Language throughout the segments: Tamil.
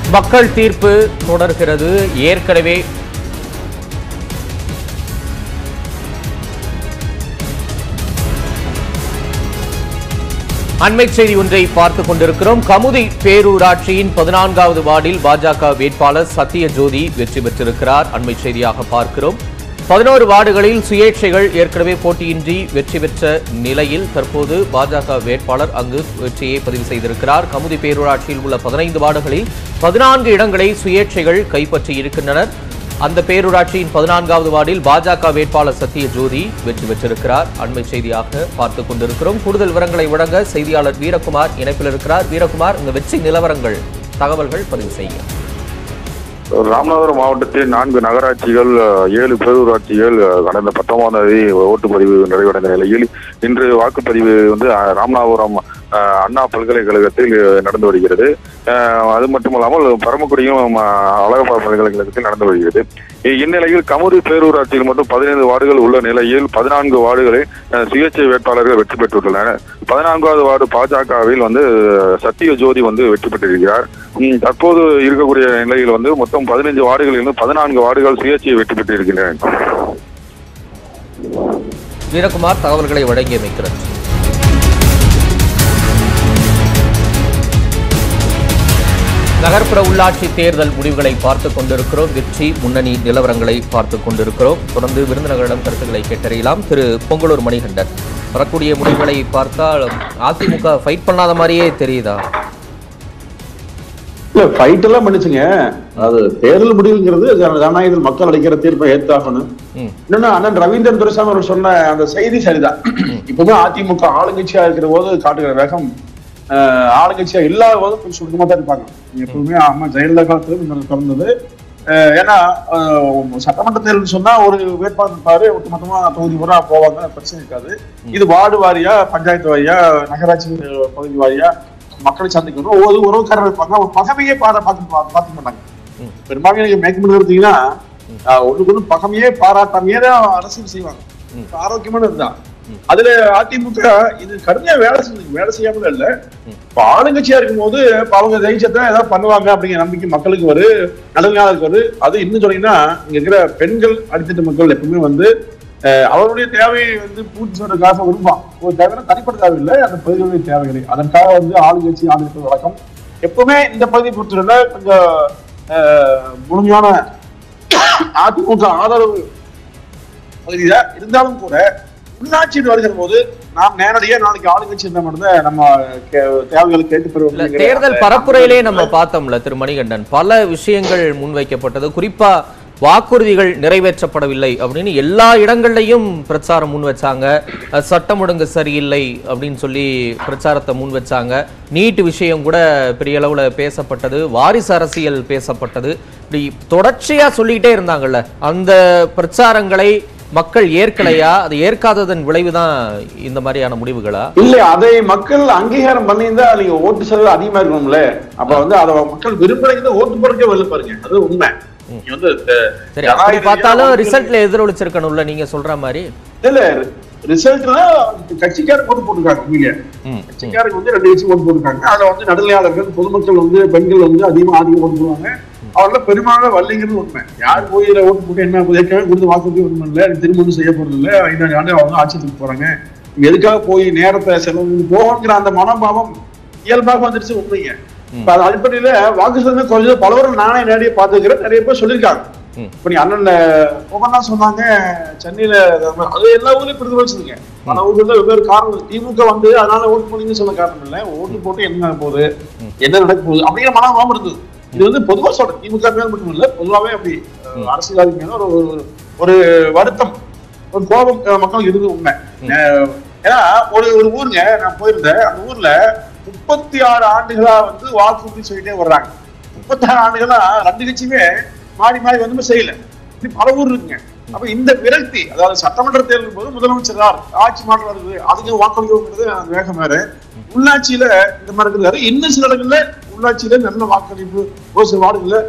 மக்கள் தீர்ப்பு தொடர்கிறது ஏற்கனவே அண்மை செய்தி ஒன்றை பார்த்துக் கொண்டிருக்கிறோம் கமுதி பேரூராட்சியின் பதினான்காவது வார்டில் பாஜக வேட்பாளர் சத்யஜோதி வெற்றி பெற்றிருக்கிறார் அண்மை செய்தியாக பார்க்கிறோம் பதினோரு வார்டுகளில் சுயேட்சைகள் ஏற்கனவே போட்டியின்றி வெற்றி பெற்ற நிலையில் தற்போது பாஜக வேட்பாளர் அங்கு வெற்றியை பதிவு செய்திருக்கிறார் கமுதி பேரூராட்சியில் உள்ள பதினைந்து வார்டுகளில் பதினான்கு இடங்களை சுயேட்சைகள் கைப்பற்றியிருக்கின்றனர் அந்த பேரூராட்சியின் பதினான்காவது வார்டில் பாஜக வேட்பாளர் சத்ய ஜோதி வெற்றி பெற்றிருக்கிறார் அண்மை செய்தியாக பார்த்துக் கொண்டிருக்கிறோம் கூடுதல் விவரங்களை வழங்க செய்தியாளர் வீரகுமார் இணைப்பில் இருக்கிறார் வீரகுமார் இந்த வெற்றி நிலவரங்கள் தகவல்கள் பதிவு செய்யுங்க ராமநாதபுரம் மாவட்டத்தில் நான்கு நகராட்சிகள் அஹ், ஏழு பேரூராட்சிகள் அஹ், கடந்த பத்தொன்பதாம் தேதி ஓட்டுப்பதிவு நிறைவடைந்த நிலையில் இன்று வாக்குப்பதிவு வந்து அஹ், ராமநாதபுரம் அஹ், அண்ணா பல்கலைக்கழகத்தில் அஹ், நடந்து வருகிறது அஹ், அது மட்டுமல்லாமல் பரமக்குடியும் அஹ், அழகப்பா பல்கலைக்கழகத்தில் நடந்து வருகிறது இ- இந்நிலையில் கமுதி பேரூராட்சியில் மட்டும் பதினைந்து வார்டுகள் உள்ள நிலையில் பதினான்கு வார்டுகளில் அஹ், சுயேட்சை வேட்பாளர்கள் வெற்றி பெற்றுள்ளனர் பதினான்காவது வார்டு பாஜகவில் வந்து அஹ், சத்திய ஜோதி வந்து வெற்றி பெற்றிருக்கிறார் ம், தற்போது இருக்கக்கூடிய நிலையில் வந்து மொத்தம் பதினைஞ்சு வார்டுகளில் இருந்து பதினான்கு வார்டுகள் சுயேட்சையை வெற்றி பெற்றிருக்கின்றன வீரகுமார் தகவல்களை வழங்கியமைக்கிறார் நகர்ப்புற உள்ளாட்சி தேர்தல் முடிவுகளை பார்த்துக் கொண்டிருக்கிறோம் வெற்றி முன்னணி நிலவரங்களை பார்த்துக் கொண்டிருக்கிறோம் தொடர்ந்து விருந்தினர்களிடம் கருத்துக்களை கேட்டறியலாம் திரு பொங்கலூர் மணிகண்டன் வரக்கூடிய முடிவுகளை பார்த்தால் அதிமுக ஃபைட் பண்ணாத மாதிரியே தெரியுதா இல்ல ஃபைட் எல்லாம் பண்ணிச்சுங்க அது தேர்தல் முடிவுங்கிறது ஜன- ஜனநாயகத்தில் மக்கள் அளிக்கிற தீர்ப்பை ஏத்தாகணும் ம் இன்னொன்னு அண்ணன் ரவீந்திரன் துரைசாமி அவர் சொன்ன அந்த செய்தி சரிதான் இப்பவுமே அதிமுக ஆளுங்கட்சியா இருக்கிற போது காட்டுகிற வேகம் ஆஹ், ஆளுங்கட்சியா இல்லாத போது கொஞ்சம் சுருக்கமா தான் இருப்பாங்க எப்பவுமே அம்மா ஜெயலலிதா காலத்துல இந்த திறந்தது ஆஹ், ஏன்னா ஆஹ், சட்டமன்ற தேர்தல் சொன்னா ஒரு வேட்பாளர் இருப்பாரு ஒட்டுமொத்தமா தொகுதி பூரா போவாங்க பிரச்சனை இருக்காது இது வார்டு வாரியா பஞ்சாயத்து வாரியா நகராட்சி பகுதி வாரியா மக்களை சந்திக்கணும் ஒவ்வொரு உறவுக்காரர் இருப்பாங்க அவங்க பகமையே பார பார்த்து பார்த்துக்க மாட்டாங்க ம். பெரும்பாலும் நீங்க மேற்கு பண்ணி எடுத்தீங்கன்னா ஒண்ணுக்கு ஒண்ணு பகமையே பாராட்டாமையே தான் அரசியல் செய்வாங்க ம். இப்ப ஆரோக்கியமான இதுதான் ம். அதுல அதிமுக இது கடுமையா வேலை செஞ்சு வேலை செய்யாமல இல்ல ம். இப்ப ஆளுங்கட்சியா இருக்கும்போது இப்ப அவங்க ஜெயிச்சதான் ஏதாவது பண்ணுவாங்க அப்படிங்கிற நம்பிக்கை மக்களுக்கு வரு நடுநாளுக்கு வரு அது இன்னும் சொன்னீங்கன்னா இங்க இருக்கிற பெண்கள் அடித்தட்டு மக்கள் எப்பவுமே வந்து அஹ், அவருடைய தேவையை வந்து பூர்த்தி செய்வதற்காக விரும்புவான் ஒரு தேவையான தனிப்பட்ட தேவை இல்லை அந்த பகுதிகளுடைய தேவைகளை அதற்காக வந்து ஆளுங்கட்சி ஆளுங்கட்சி வழக்கம் எப்பவுமே இந்த பகுதியை பொறுத்தவரை கொஞ்சம் அஹ், முழுமையான அதிமுக ஆதரவு பகுதியில இருந்தாலும் கூட உள்ளாட்சியில் வருகிற போது நாம் நேரடியா நாளைக்கு ஆளுங்கட்சி இருந்த மட்டும்தான் நம்ம கே- தேவைகளை கேட்டு இல்ல பெறுவோம் தேர்தல் பரப்புரையிலே நம்ம பார்த்தோம்ல திரு மணிகண்டன் பல விஷயங்கள் முன்வைக்கப்பட்டது குறிப்பா வாக்குறுதிகள் நிறைவேற்றப்படவில்லை அப்படின்னு எல்லா இடங்கள்லையும் பிரச்சாரம் முன் வச்சாங்க அஹ், சட்டம் ஒழுங்கு சரியில்லை அப்படின்னு சொல்லி பிரச்சாரத்தை முன் வச்சாங்க நீட் விஷயம் கூட பெரிய அளவுல பேசப்பட்டது வாரிசு அரசியல் பேசப்பட்டது இப்படி தொடர்ச்சியா சொல்லிக்கிட்டே இருந்தாங்கல்ல அந்த பிரச்சாரங்களை மக்கள் ஏற்கலையா அது ஏற்காததன் விளைவுதான் இந்த மாதிரியான முடிவுகளா இல்ல அதை மக்கள் அங்கீகாரம் பண்ணியிருந்தா நீங்க ஓட்டு செலவு அதிகமா இருக்கணும்ல அப்ப வந்து அதை மக்கள் விரும்புறீங்க ஓட்டு போறதுக்கே வெளில பாருங்க அது உண்மை நீங்க வந்து இந்த- சரி அப்படி பார்த்தாலும் ரிசல்ட்ல எதிரொலிச்சிருக்கணும்ல நீங்க சொல்ற மாதிரி இல்ல ரிசல்ட்ல கட்சிக்காரங்க ஓட்டு போட்டிருக்காங்க உண்மையிலே ம், ம். கட்சிக்காரங்க வந்து ரெண்டு கட்சி ஓட்டு போட்டிருக்காங்க அதுல வந்து நடுநிலையாளர்கள் பொதுமக்கள் வந்து பெண்கள் வந்து அதிகமா அதிகம் ஓட்டு போடுவாங்க அவர்ல பெரும்பாலும் வல்லிங்கிறது உண்மை யார் போய் இதுல ஓட்டு போட்டு என்ன ஏற்கனவே கொடுத்து வாக்குறுதி ஒண்ணும் இல்ல திருமணம் செய்ய போறது இல்ல ஐந்தாண்டு ஆண்டு அவங்க ஆட்சியத்துக்கு போறாங்க இங்க எதுக்காக போய் நேரத்தை செலவு போகணுங்கிற அந்த மனோபாவம் இயல்பாக வந்துருச்சு உண்மைங்க இப்ப அது அடிப்படையில வாக்கு சதவீதம் குறைஞ்சது பலவரும் நானே நேரடியாக பார்த்துக்கிறேன் நிறைய பேர் சொல்லியிருக்காங்க ம். இப்ப நீ அண்ணன் தான் சொன்னாங்க சென்னையில அது எல்லா ஊர்லயும் பிரதிபலிச்சுதுங்க பல ஊர்ல வெவ்வேறு காரணம் திமுக வந்து அதனால ஓட்டு போனீங்கன்னு சொல்ல காரணம் இல்ல ஓட்டு போட்டு என்ன நடக்க போகுது என்ன நடக்க போகுது அப்படிங்கிற மனோபாவம் இருந்தது இது வந்து பொதுவா சொல்றேன் திமுக மேல மட்டும் இல்ல பொதுவாவே அப்படி அஹ், அரசியல்வாதி மேல ஒரு ஒரு- ஒரு வருத்தம் ஒரு கோபம் அஹ், மக்களுக்கு இருந்தது உண்மை அஹ், ஏன்னா ஒரு ஒரு ஊருங்க நான் போயிருந்தேன் அந்த ஊர்ல முப்பத்தி ஆறு ஆண்டுகளா வந்து வாக்குறுதி சொல்லிட்டே வர்றாங்க முப்பத்தாறு ஆண்டுகளா ரெண்டு கட்சியுமே மாறி மாறி வந்து செய்யல இப்படி பல ஊர் இருக்குங்க அப்ப இந்த விரக்தி அதாவது சட்டமன்ற தேர்தல் போது முதலமைச்சர் தான் ஆட்சி மாற்றம் வருது அதுக்கு வாக்களிக்கிறது அந்த வேகம் வேற உள்ளாட்சியில இந்த மாதிரி இருக்கிறாரு இன்னும் சில இடங்கள்ல உள்ளாட்சியில நல்ல வாக்களிப்பு ஒரு சில வார்டுகள்ல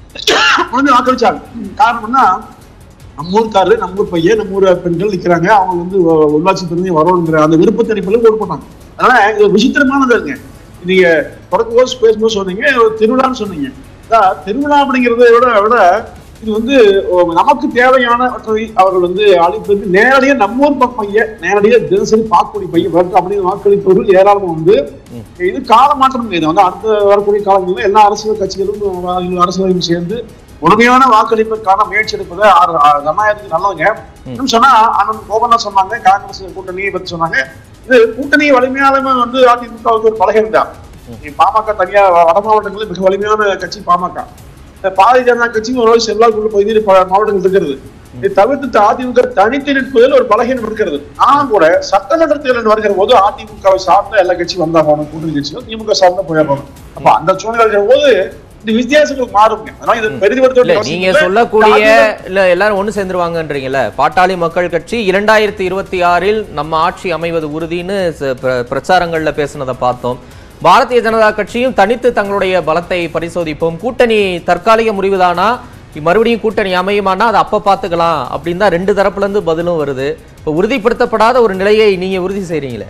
வந்து வாக்களிச்சாங்க காரணம்னா நம்ம ஊர்க்காரரு நம்ம ஊர் பையன் நம்ம ஊர் பெண்கள் நிக்கிறாங்க அவங்க வந்து உ- உள்ளாட்சி பிரதிநிதி வரணுங்கிற அந்த விருப்பத்தை அடிப்படையில் ஓட்டு போட்டாங்க அதனால இது ஒரு விசித்திரமானது இருங்க நீங்க தொடக்க போது பேசும்போது சொன்னீங்க ஒரு திருவிழான்னு சொன்னீங்க அதான் திருவிழா அப்படிங்கிறத விட விட இது வந்து ஓ, நமக்கு தேவையானவற்றை அவர்கள் வந்து அளிப்பது நேரடியாக நம்ம ஊர் பையன் நேரடியாக தினசரி பார்க்கக்கூடிய பையன் வர்க்க அப்படின்னு வாக்களிப்பவர்கள் ஏராளமா வந்து இது கால மாற்றம் இது வந்து அடுத்த வரக்கூடிய காலங்களில் எல்லா அரசியல் கட்சிகளும் அஹ், அரசியலும் சேர்ந்து முழுமையான வாக்களிப்பிற்கான முயற்சி எடுப்பது ஆறு- ஆ, ஜனநாயகத்துக்கு நல்லதுங்க இன்னும் சொன்னா அண்ணன் கோபண்ணா சொன்னாங்க காங்கிரஸ் கூட்டணியை பத்தி சொன்னாங்க இது கூட்டணி வலிமையாலுமே வந்து அதிமுகவுக்கு ஒரு பலகீனம் தான் பாமக தனியா வ- வட மாவட்டங்களில் மிக வலிமையான கட்சி பாமக இந்த பாரதிய ஜனதா கட்சியும் ஒரு செல்வாக்குள்ள பகுதியில் பல மாவட்டங்கள் இருக்கிறது இதை தவிர்த்து அதிமுக தனித்து நிற்பதில் ஒரு பலகீனம் இருக்கிறது ஆனால் கூட சட்டமன்ற தேர்தல் வருகிற போது அதிமுகவை சார்ந்த எல்லா கட்சியும் வந்தாகணும் கூட்டணி கட்சியும் திமுக சார்ந்த போயிடணும் அப்ப அந்த சூழ்நிலை இருக்கிற போது இந்த வித்தியாசங்கள் மாறுங்க அதனால இது இல்ல பெரிதுபடுத்த நீங்க சொல்லக்கூடிய இல்ல எல்லாரும் ஒண்ணு சேர்ந்துருவாங்கன்றீங்கல்ல பாட்டாளி மக்கள் கட்சி இரண்டாயிரத்தி இருபத்தி ஆறில் நம்ம ஆட்சி அமைவது உறுதின்னு ச- பிர- பிரச்சாரங்கள்ல பேசுனதை பார்த்தோம் பாரதிய ஜனதா கட்சியும் தனித்து தங்களுடைய பலத்தை பரிசோதிப்போம் கூட்டணி தற்காலிக முடிவுதானா மறுபடியும் கூட்டணி அமையுமானா அதை அப்ப பாத்துக்கலாம் அப்படின்னு தான் ரெண்டு தரப்புல இருந்து பதிலும் வருது இப்போ உறுதிப்படுத்தப்படாத ஒரு நிலையை நீங்க உறுதி செய்றீங்களே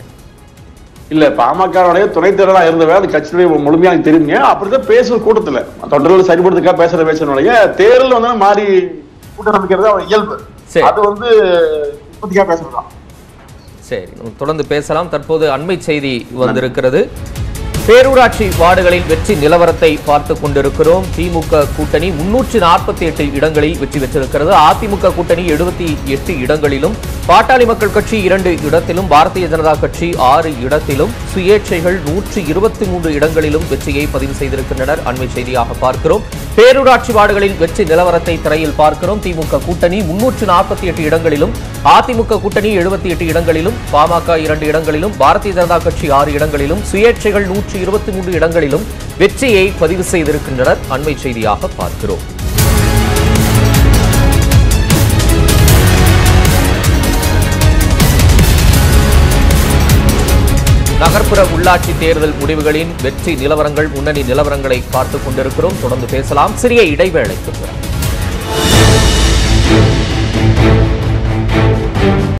இல்ல பாமகவுடைய துணை தேர்தலா இருந்தவன் அந்த கட்சியுடைய முழுமையா எனக்கு தெரியுங்க அப்படிதான் பேசுற கூட்டத்துல தொண்டர்கள் சரிபடுத்துக்கா பேசுற பேசுறதுடைய தேர்தல் வந்து மாறி கூட்டம் அமைக்கிறது அவன் இயல்பு சரி. அது வந்து இப்போதைக்கா பேசுறதுதான் சரி நம்ம தொடர்ந்து பேசலாம் தற்போது அண்மை செய்தி வந்திருக்கிறது பேரூராட்சி வார்டுகளின் வெற்றி நிலவரத்தை பார்த்து கொண்டிருக்கிறோம் திமுக கூட்டணி முன்னூற்றி நாற்பத்தி எட்டு இடங்களில் வெற்றி பெற்றிருக்கிறது அதிமுக கூட்டணி எழுபத்தி எட்டு இடங்களிலும் பாட்டாளி மக்கள் கட்சி இரண்டு இடத்திலும் பாரதிய ஜனதா கட்சி ஆறு இடத்திலும் சுயேட்சைகள் நூற்றி இருபத்தி மூன்று இடங்களிலும் வெற்றியை பதிவு செய்திருக்கின்றனர் அண்மை செய்தியாக பார்க்கிறோம் பேரூராட்சி வார்டுகளில் வெற்றி நிலவரத்தை திரையில் பார்க்கிறோம் திமுக கூட்டணி முன்னூற்று நாற்பத்தி எட்டு இடங்களிலும் அதிமுக கூட்டணி எழுபத்தி எட்டு இடங்களிலும் பாமக இரண்டு இடங்களிலும் பாரதிய ஜனதா கட்சி ஆறு இடங்களிலும் சுயேட்சைகள் நூற்றி இருபத்தி மூன்று இடங்களிலும் வெற்றியை பதிவு செய்திருக்கின்றனர் அண்மை செய்தியாக பார்க்கிறோம் நகர்ப்புற உள்ளாட்சி தேர்தல் முடிவுகளின் வெற்றி நிலவரங்கள் முன்னணி நிலவரங்களை பார்த்துக் கொண்டிருக்கிறோம் தொடர்ந்து பேசலாம் சிறிய இடைவேளைக்கு பிறகு